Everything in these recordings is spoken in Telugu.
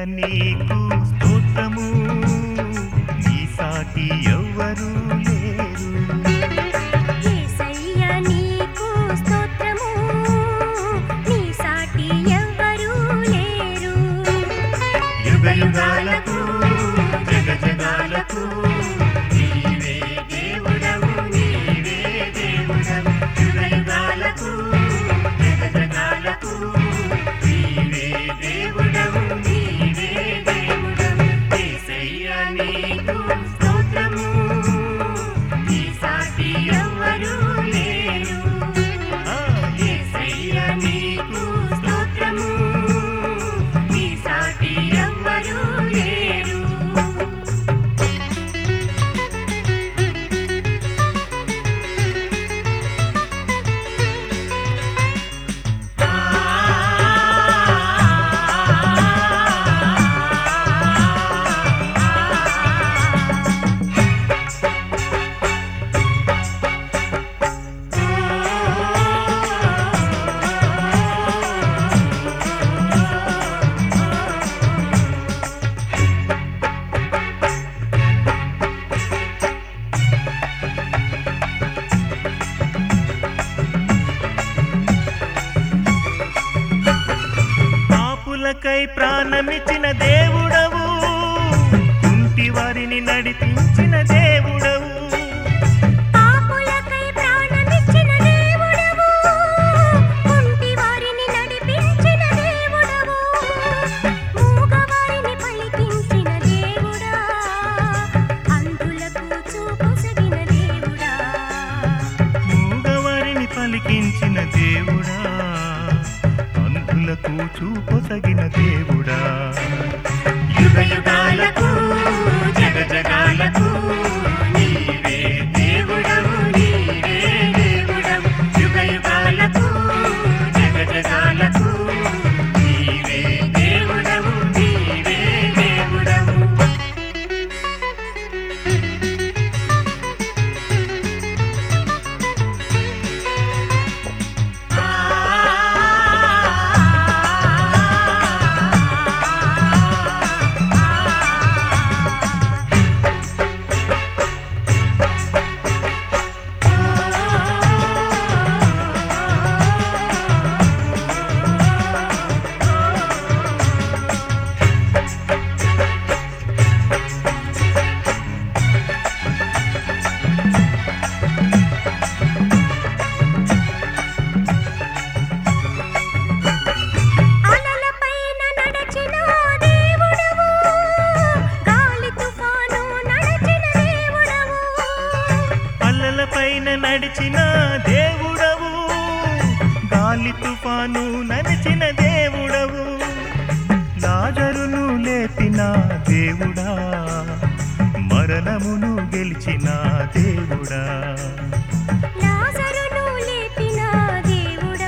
నీకు స్తోత్రము నీ సాటి ఎవ్వరూ లేరు యేసయ్య నీకు స్తోత్రము నీ సాటి ఎవ్వరూ లేరు యుగ యుగాలకు జగ జగాలకు నీవే దేవుడవు నీవే దేవుడవు యుగ యుగాలకు జగ జగాలకు నీవే దేవుడవు నీవే దేవుడవు యేసయ్య నీకు స్తోత్రము నీ సాటి ఎవ్వరూ లేరు యేసయ్య నీకు స్తోత్రము నీ సాటి ఎవ్వరూ లేరు పాపులకై ప్రాణమిచ్చిన దేవుడవు కుంటి వారిని నడిపించిన దేవుడవు పాపులకై ప్రాణమిచ్చిన దేవుడవు కుంటి వారిని నడిపించిన దేవుడవు మూగవారిని పలికించిన దేవుడా అంధులకు చూపుసగిన దేవుడా మూగవారిని పలికించిన దేవుడా అంధులకు చూపొసగిన దేవుడా యుగ యుగాలకు జగ జగాలకు నీవే దేవుడవు నీవే దేవుడవు యుగ యుగాలకు జగ జగాలకు నీవే దేవుడవు నీవే దేవుడవు అలలపైన నడచిన దేవుడవు గాలి తుఫాను నడచిన దేవుడవు పల్లెలపైన నడిచిన దేవుడవు గాలి తుఫాను నడిచిన దేవుడవు లాజరును లేపిన దేవుడా మరణమును గెలిచిన దేవుడా లాజరును లేపిన దేవుడా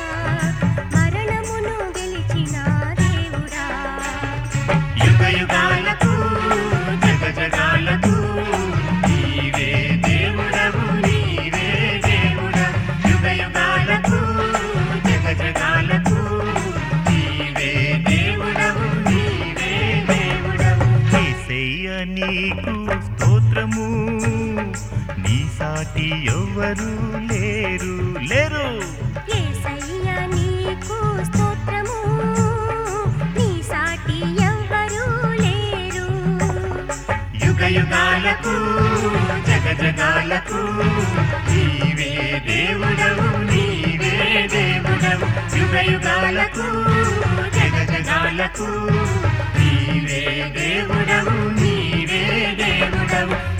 మరణమును గెలిచిన దేవుడా యుగ యుగాలకు జగ జగాలకు నీవే దేవుడవు నీవే దేవుడవు యుగ యుగాలకు జగ జగాలకు నీవే దేవుడవు నీవే దేవుడవు యేసయ్య నీకు స్తోత్రము నీ సాటి ఎవ్వరు లేరు లేరు యేసయ్య నీకు స్తోత్రము నీ సాటి ఎవ్వరూ లేరు యుగ యుగాలకు జగ జగాలకు నీవే దేవుడవు నీవే దేవుడవు యుగ యుగాలకు జగ జగాలకు నీవే దేవుడవు నీవే దేవుడవు